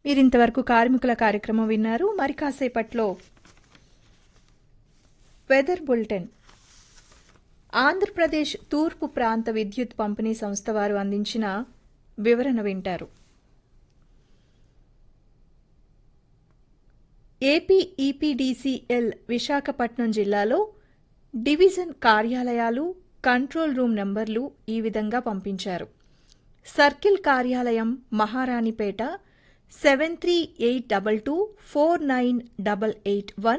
మీరింతవరకు కార్మికుల కార్యక్రమం విన్నారు మరి కాసేపట్లో వెదర్ బులెటిన్ ఆంధ్రప్రదేశ్ తూర్పు ప్రాంత విద్యుత్ పంపిణీ సంస్థ వారు అందించిన వివరణ వింటారు ఏపీ ఈపీడీసీఎల్ విశాఖపట్నం జిల్లాలో డివిజన్ కార్యాలయాలు కంట్రోల్ రూమ్ నంబర్లు ఈ విధంగా పంపించారు సర్కిల్ కార్యాలయం Maharanipeta seven three eight double two four nine double eight one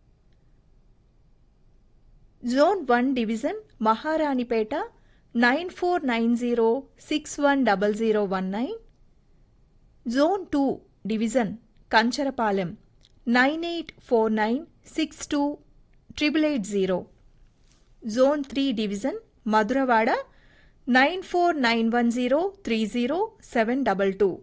zone one division Maharanipeta nine four nine zero six one double zero one nine zone two division Kancharapalem nine eight four nine six two triple eight zero zone three division Madhurawada nine four nine one zero three zero seven double two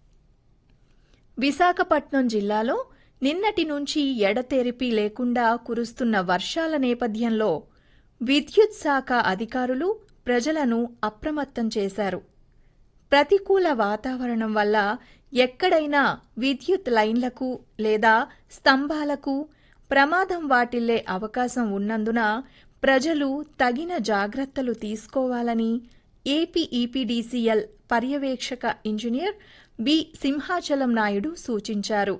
Visakhapatnam జిల్లాలో నిన్నటి నుంచి ఎడతెరిపి లేకుండా కురుస్తున్న వర్షాల నేపథ్యంలో విద్యుత్ శాఖ అధికారులు ప్రజలను అప్రమత్తం చేశారు ప్రతికూల వాతావరణం వల్ల ఎక్కడైనా విద్యుత్ లైన్లకు లేదా స్తంభాలకు ప్రమాదం వాటిల్లే అవకాశం ఉన్నందున ప్రజలు తగిన జాగ్రత్తలు తీసుకోవాలని ఏపీ ఈపీడీసీఎల్ పర్యవేక్షక ఇంజనీర్ బి సింహాచలం నాయుడు సూచించారు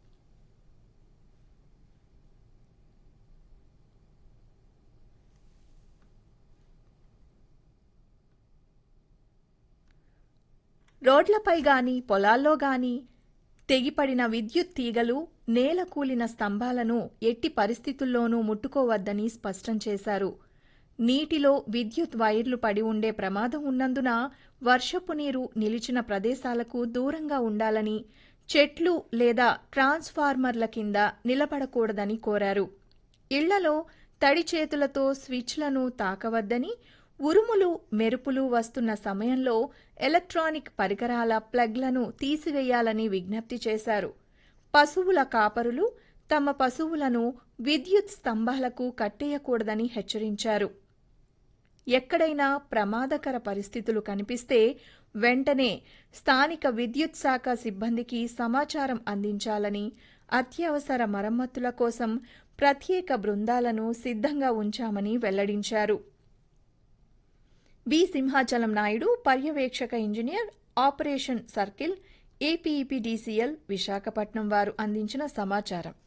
రోడ్లపై గాని పొలాల్లో గాని తెగిపడిన విద్యుత్ తీగలు నేల కూలిన స్తంభాలను ఎట్టి పరిస్థితుల్లోనూ ముట్టుకోవద్దని స్పష్టం చేశారు నీటిలో విద్యుత్ వైర్లు పడి ఉండే ప్రమాదం ఉన్నందున వర్షపు నీరు నిలిచిన ప్రదేశాలకు దూరంగా ఉండాలని చెట్లు లేదా ట్రాన్స్ఫార్మర్ల కింద నిలబడకూడదని కోరారు ఇళ్లలో తడి చేతులతో స్విచ్లను తాకవద్దని ఉరుములు మెరుపులు వస్తున్న సమయంలో ఎలక్ట్రానిక్ పరికరాల ప్లగ్లను తీసివేయాలని విజ్ఞప్తి చేశారు పశువుల కాపరులు తమ పశువులను విద్యుత్ స్తంభాలకు కట్టేయకూడదని హెచ్చరించారు ఎక్కడైనా ప్రమాదకర పరిస్థితులు కనిపిస్తే వెంటనే స్థానిక విద్యుత్ శాఖ సిబ్బందికి సమాచారం అందించాలని అత్యవసర మరమ్మతుల కోసం ప్రత్యేక బృందాలను సిద్ధంగా ఉంచామని వెల్లడించారు బి సింహాచలం నాయుడు పర్యవేక్షక engineer operation circle APEPDCL Visakhapatnam వారు అందించిన సమాచారం